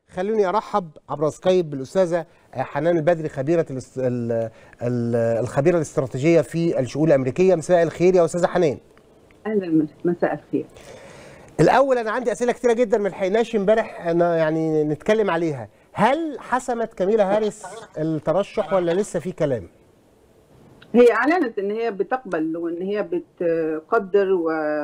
خلوني ارحب عبر سكايب بالاستاذه حنان البدري خبيره الاست... ال... ال... الخبيره الاستراتيجيه في الشؤون الامريكيه مساء الخير يا استاذه حنان اهلا مساء الخير الاول انا عندي اسئله كتيره جدا ما لحقناش امبارح انا يعني نتكلم عليها هل حسمت كاميلا هاريس الترشح ولا لسه في كلام هي اعلنت ان هي بتقبل وان هي بتقدر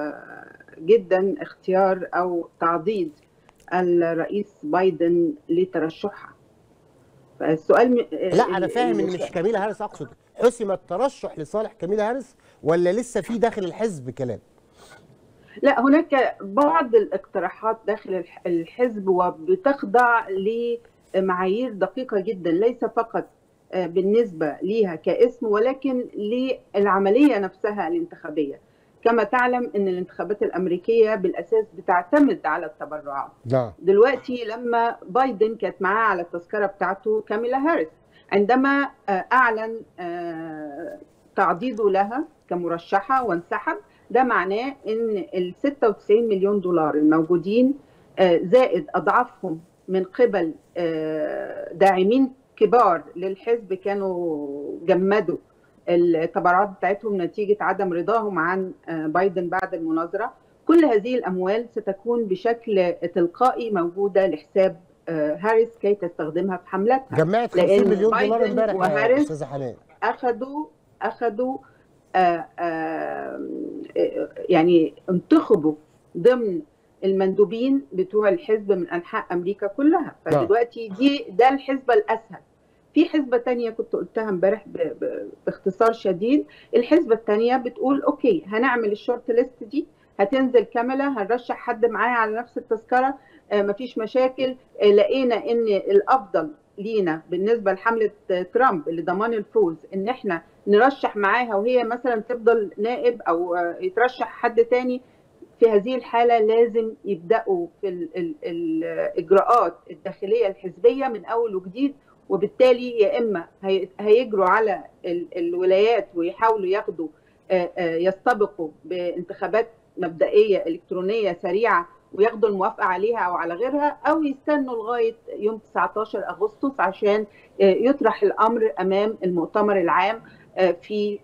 جدا اختيار او تعضيد الرئيس بايدن لترشحها فالسؤال م... لا انا فاهم ان مش كاميلا هاريس اقصد حسم الترشح لصالح كاميلا هاريس ولا لسه في داخل الحزب كلام لا هناك بعض الاقتراحات داخل الحزب وبتخضع لمعايير دقيقة جدا ليس فقط بالنسبة ليها كاسم ولكن للعملية نفسها الانتخابية كما تعلم ان الانتخابات الامريكيه بالاساس بتعتمد على التبرعات نعم دلوقتي لما بايدن كانت معاه على التذكره بتاعته كاميلا هاريس عندما اعلن تعضيده لها كمرشحه وانسحب ده معناه ان ال 96 مليون دولار الموجودين زائد اضعافهم من قبل داعمين كبار للحزب كانوا جمدوا التبرعات بتاعتهم نتيجه عدم رضاهم عن بايدن بعد المناظره كل هذه الاموال ستكون بشكل تلقائي موجوده لحساب هاريس كي تستخدمها في حملتها جمعت 50 مليون دولار امبارح وهاريس استاذه حنان اخذوا اخذوا آآ آآ يعني انتخبوا ضمن المندوبين بتوع الحزب من انحاء امريكا كلها فدلوقتي دي ده الحزبه الاسهل في حزبة تانية كنت قلتها امبارح باختصار شديد الحزبة التانية بتقول اوكي هنعمل الشورت ليست دي هتنزل كاملة هنرشح حد معايا على نفس التذكرة آه مفيش مشاكل آه لقينا ان الافضل لينا بالنسبة لحملة ترامب اللي ضمان الفوز ان احنا نرشح معاها وهي مثلا تفضل نائب او آه يترشح حد تاني في هذه الحالة لازم يبدأوا في ال ال الإجراءات الداخلية الحزبية من أول وجديد وبالتالي يا اما هيجروا على الولايات ويحاولوا ياخدوا يستبقوا بانتخابات مبدئيه الكترونيه سريعه وياخدوا الموافقه عليها او على غيرها او يستنوا لغايه يوم 19 اغسطس عشان يطرح الامر امام المؤتمر العام في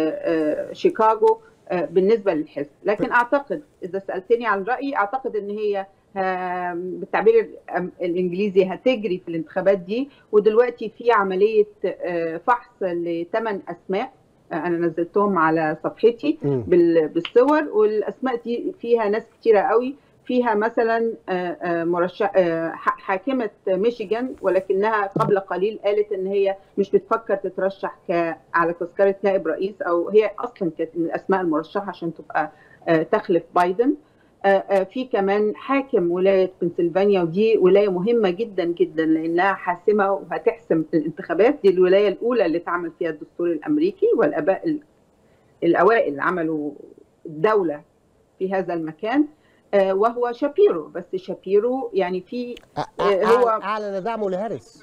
شيكاغو بالنسبه للحزب لكن اعتقد اذا سالتني عن رايي اعتقد ان هي بالتعبير الانجليزي هتجري في الانتخابات دي ودلوقتي في عمليه فحص لثمان اسماء انا نزلتهم على صفحتي بالصور والاسماء دي فيها ناس كتيره قوي فيها مثلا مرشح حاكمه ميشيغان ولكنها قبل قليل قالت ان هي مش بتفكر تترشح على تذكره نائب رئيس او هي اصلا كانت من الاسماء المرشحه عشان تبقى تخلف بايدن في كمان حاكم ولايه بنسلفانيا ودي ولايه مهمه جدا جدا لانها حاسمه وهتحسم الانتخابات دي الولايه الاولى اللي اتعمل فيها الدستور الامريكي والاباء الاوائل عملوا الدوله في هذا المكان وهو شابيرو بس شابيرو يعني في هو اعلن دعمه لهاريس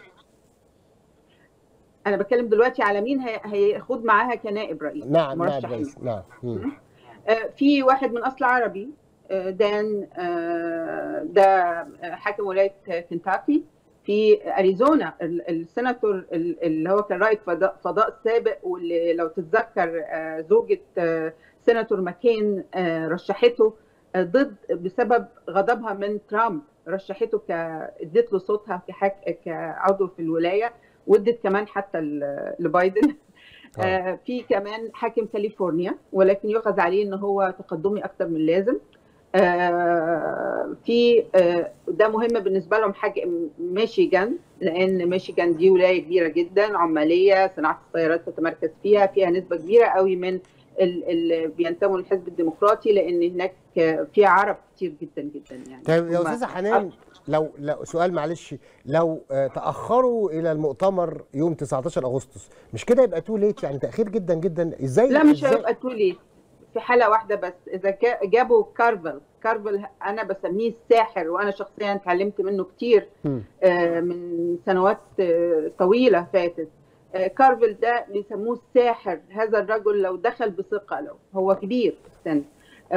انا بتكلم دلوقتي على مين هياخد معاها كنائب رئيس نعم نائب رئيس نعم في واحد من اصل عربي دان ده حاكم ولايه كنتاكي في اريزونا السيناتور اللي هو كان رائد فضاء, فضاء سابق واللي لو تتذكر زوجة سيناتور ماكين رشحته ضد بسبب غضبها من ترامب رشحته ك ادت له صوتها كحك... كعضو في الولايه وادت كمان حتى لبايدن آه في كمان حاكم كاليفورنيا ولكن يؤخذ عليه ان هو تقدمي اكتر من لازم آه في آه ده مهم بالنسبه لهم حاجه ميشيغان لان ميشيغان دي ولايه كبيره جدا عماليه صناعه السيارات تتمركز فيها فيها نسبه كبيره قوي من اللي بينتموا للحزب الديمقراطي لان هناك في عرب كتير جدا جدا يعني طيب يا استاذه حنان لو لو سؤال معلش لو تاخروا الى المؤتمر يوم 19 اغسطس مش كده يبقى تو ليت يعني تاخير جدا جدا ازاي لا مش إزاي؟ هيبقى تو ليت في حاله واحده بس اذا جابوا كارفل كارفل انا بسميه الساحر وانا شخصيا اتعلمت منه كتير آه من سنوات آه طويله فاتت آه كارفل ده بيسموه الساحر هذا الرجل لو دخل بثقه له هو كبير في السن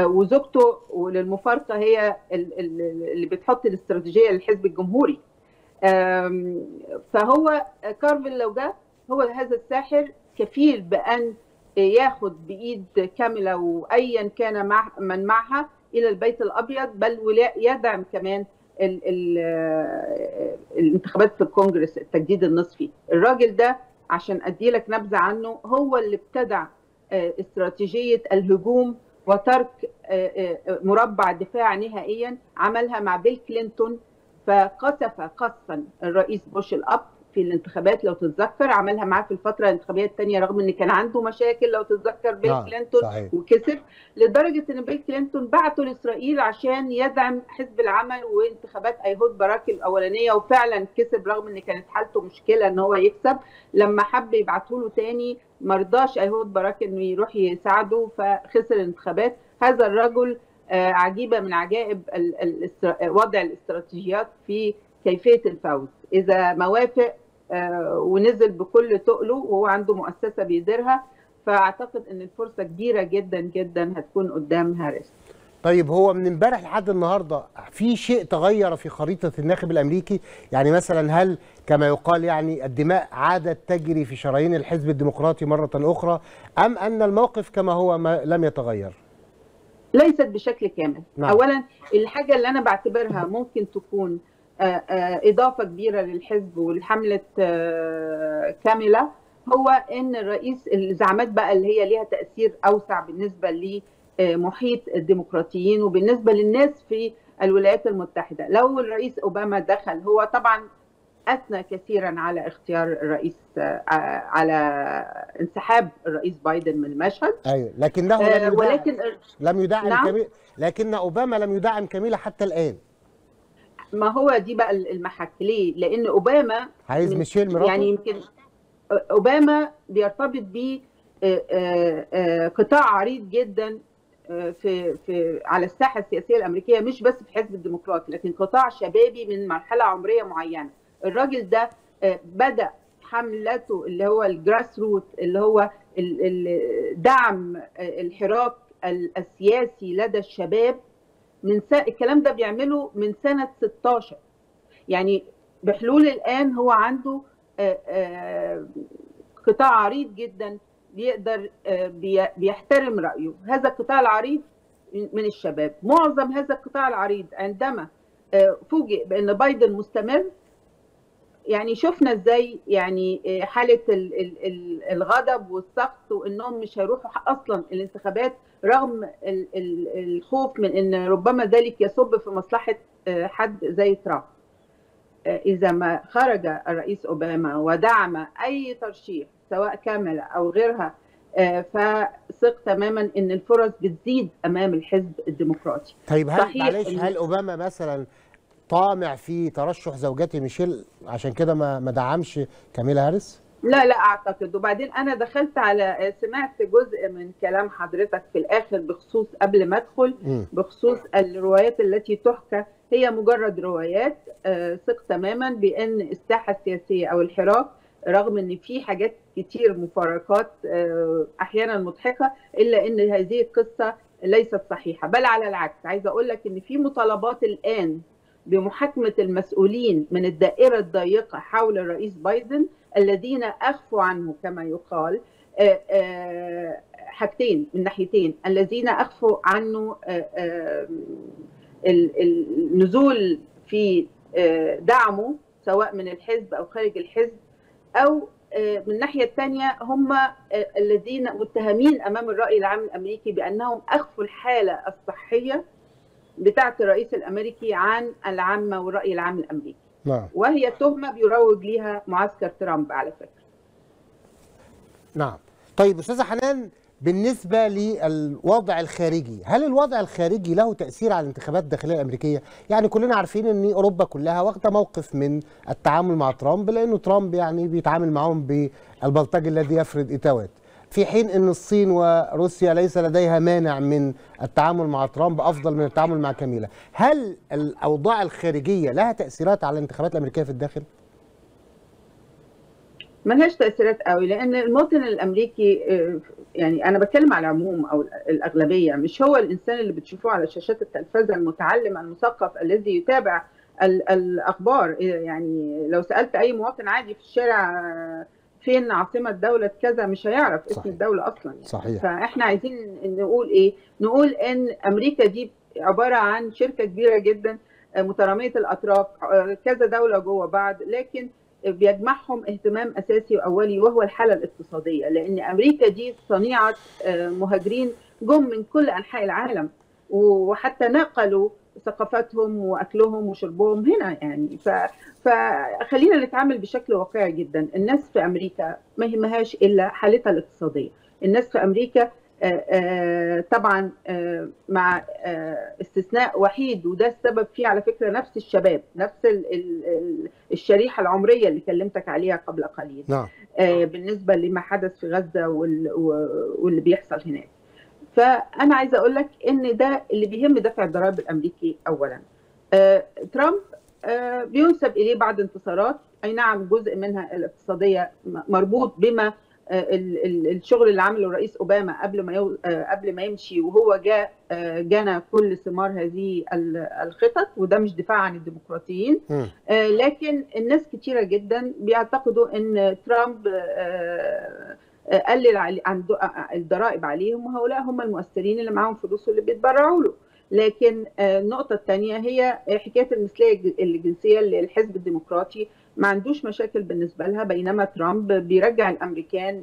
وزوجته وللمفارقه هي اللي بتحط الاستراتيجيه للحزب الجمهوري فهو كارفن لو جه هو هذا الساحر كفيل بان ياخد بايد كامله وايا كان مع من معها الى البيت الابيض بل يدعم كمان ال ال الانتخابات في الكونجرس التجديد النصفي الراجل ده عشان ادي لك نبذه عنه هو اللي ابتدع استراتيجيه الهجوم وترك مربع دفاع نهائيا عملها مع بيل كلينتون فقصف قصفا الرئيس بوش الاب في الانتخابات لو تتذكر عملها معاه في الفتره الانتخابيه الثانيه رغم ان كان عنده مشاكل لو تتذكر بيل آه كلينتون صحيح. وكسب لدرجه ان بيل كلينتون بعته لاسرائيل عشان يدعم حزب العمل وانتخابات ايهود باراك الاولانيه وفعلا كسب رغم ان كانت حالته مشكله ان هو يكسب لما حب يبعته له تاني مرضاش ايهود باراك انه يروح يساعده فخسر الانتخابات هذا الرجل عجيبه من عجائب وضع الاستراتيجيات في كيفيه الفوز اذا ما وافق ونزل بكل تقله وهو عنده مؤسسه بيديرها فاعتقد ان الفرصه كبيره جدا جدا هتكون قدام هاريس طيب هو من امبارح لحد النهارده في شيء تغير في خريطه الناخب الامريكي يعني مثلا هل كما يقال يعني الدماء عادت تجري في شرايين الحزب الديمقراطي مره اخرى ام ان الموقف كما هو ما لم يتغير ليست بشكل كامل نعم. اولا الحاجه اللي انا بعتبرها ممكن تكون اضافه كبيره للحزب والحمله كامله هو ان الرئيس الزعامات بقى اللي هي ليها تاثير اوسع بالنسبه لمحيط الديمقراطيين وبالنسبه للناس في الولايات المتحده لو الرئيس اوباما دخل هو طبعا اثنى كثيرا على اختيار الرئيس على انسحاب الرئيس بايدن من المشهد ايوه لكنه لم يدعم ولكن لم يدعم نعم؟ كميل لكن اوباما لم يدعم كميله حتى الان ما هو دي بقى المحك ليه؟ لان اوباما عايز ميشيل مراته يعني يمكن اوباما بيرتبط ب قطاع عريض جدا في في على الساحه السياسيه الامريكيه مش بس في حزب الديمقراطي لكن قطاع شبابي من مرحله عمريه معينه الراجل ده بدا حملته اللي هو الجراس روت اللي هو دعم الحراك السياسي لدى الشباب من س... الكلام ده بيعمله من سنة 16 يعني بحلول الآن هو عنده آآ آآ قطاع عريض جدا بيقدر بي... بيحترم رأيه هذا القطاع العريض من الشباب معظم هذا القطاع العريض عندما فوجئ بأن بايدن مستمر يعني شفنا ازاي يعني حاله الغضب والسخط وانهم مش هيروحوا اصلا الانتخابات رغم الخوف من ان ربما ذلك يصب في مصلحه حد زي ترامب اذا ما خرج الرئيس اوباما ودعم اي ترشيح سواء كامله او غيرها فثق تماما ان الفرص بتزيد امام الحزب الديمقراطي طيب هل معلش هل اوباما مثلا طامع في ترشح زوجته ميشيل عشان كده ما ما دعمش كاميلا هاريس؟ لا لا اعتقد وبعدين انا دخلت على سمعت جزء من كلام حضرتك في الاخر بخصوص قبل ما ادخل بخصوص الروايات التي تحكى هي مجرد روايات ثق تماما بان الساحه السياسيه او الحراك رغم ان في حاجات كتير مفارقات احيانا مضحكه الا ان هذه القصه ليست صحيحه بل على العكس عايزه اقول لك ان في مطالبات الان بمحاكمه المسؤولين من الدائره الضيقه حول الرئيس بايدن الذين اخفوا عنه كما يقال حاجتين من ناحيتين الذين اخفوا عنه النزول في دعمه سواء من الحزب او خارج الحزب او من الناحيه الثانيه هم الذين متهمين امام الراي العام الامريكي بانهم اخفوا الحاله الصحيه بتاعه الرئيس الامريكي عن العامه والراي العام الامريكي نعم وهي تهمه بيروج ليها معسكر ترامب على فكره نعم طيب استاذه حنان بالنسبة للوضع الخارجي هل الوضع الخارجي له تأثير على الانتخابات الداخلية الأمريكية؟ يعني كلنا عارفين أن أوروبا كلها واخدة موقف من التعامل مع ترامب لأنه ترامب يعني بيتعامل معهم بالبلطج الذي يفرض إتاوات في حين أن الصين وروسيا ليس لديها مانع من التعامل مع ترامب أفضل من التعامل مع كاميلا هل الأوضاع الخارجية لها تأثيرات على الانتخابات الأمريكية في الداخل؟ ملهاش تاثيرات قوي لان المواطن الامريكي يعني انا بتكلم على العموم او الاغلبيه مش هو الانسان اللي بتشوفوه على شاشات التلفزه المتعلم المثقف الذي يتابع الاخبار يعني لو سالت اي مواطن عادي في الشارع فين عاصمه دوله كذا مش هيعرف اسم صحيح. الدوله اصلا يعني. صحيح فاحنا عايزين نقول ايه نقول ان امريكا دي عباره عن شركه كبيره جدا متراميه الاطراف كذا دوله جوه بعض لكن بيجمعهم اهتمام اساسي واولي وهو الحاله الاقتصاديه لان امريكا دي صنيعه مهاجرين جم من كل انحاء العالم وحتى نقلوا ثقافتهم واكلهم وشربهم هنا يعني ف... فخلينا نتعامل بشكل واقعي جدا الناس في امريكا ما يهمهاش الا حالتها الاقتصاديه الناس في امريكا آآ آآ طبعا آآ مع استثناء وحيد وده السبب فيه على فكره نفس الشباب نفس ال ال الشريحه العمريه اللي كلمتك عليها قبل قليل نعم بالنسبه لما حدث في غزه واللي بيحصل هناك فانا عايزه اقول لك ان ده اللي بيهم دفع الضرائب الامريكي اولا ترامب بينسب اليه بعض انتصارات اي نعم جزء منها الاقتصاديه مربوط بما الشغل اللي عمله الرئيس اوباما قبل ما قبل ما يمشي وهو جاء جنى كل ثمار هذه الخطط وده مش دفاع عن الديمقراطيين لكن الناس كتيره جدا بيعتقدوا ان ترامب قلل عن الضرائب عليهم وهؤلاء هم المؤثرين اللي معاهم فلوس واللي بيتبرعوا له لكن النقطة الثانية هي حكاية المثلية الجنسية اللي الحزب الديمقراطي ما عندوش مشاكل بالنسبة لها بينما ترامب بيرجع الأمريكان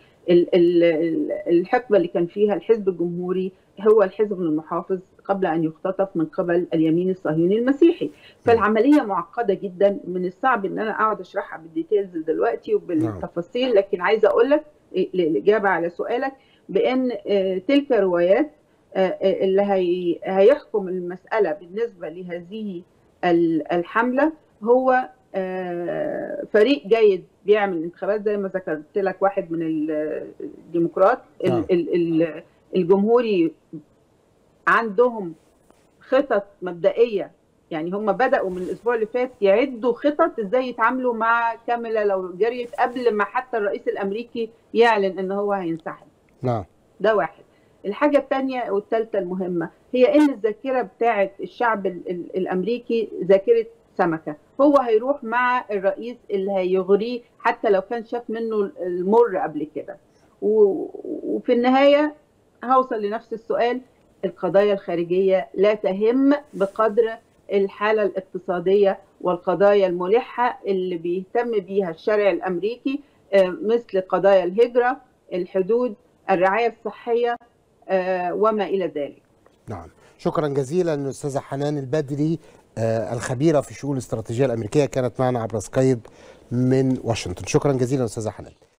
للحقبة اللي كان فيها الحزب الجمهوري هو الحزب المحافظ قبل أن يختطف من قبل اليمين الصهيوني المسيحي فالعملية معقدة جدا من الصعب أن أنا أقعد أشرحها بالديتيلز دلوقتي وبالتفاصيل لكن عايزة أقول لك الإجابة على سؤالك بأن تلك روايات اللي هي هيحكم المسألة بالنسبة لهذه الحملة هو فريق جيد بيعمل انتخابات زي ما ذكرت لك واحد من الديمقراط الجمهوري عندهم خطط مبدئية يعني هم بدأوا من الأسبوع اللي فات يعدوا خطط ازاي يتعاملوا مع كاميلا لو جريت قبل ما حتى الرئيس الأمريكي يعلن ان هو هينسحب نعم ده واحد الحاجة الثانية والثالثة المهمة هي ان الذاكرة بتاعة الشعب الأمريكي ذاكرة سمكة هو هيروح مع الرئيس اللي هيغريه حتى لو كان شاف منه المر قبل كده وفي النهاية هوصل لنفس السؤال القضايا الخارجية لا تهم بقدر الحالة الاقتصادية والقضايا الملحة اللي بيهتم بيها الشارع الأمريكي مثل قضايا الهجرة الحدود الرعاية الصحية وما إلى ذلك نعم شكرا جزيلا أستاذة حنان البدري الخبيرة في شؤون الاستراتيجية الأمريكية كانت معنا عبر سكايب من واشنطن شكرا جزيلا أستاذة حنان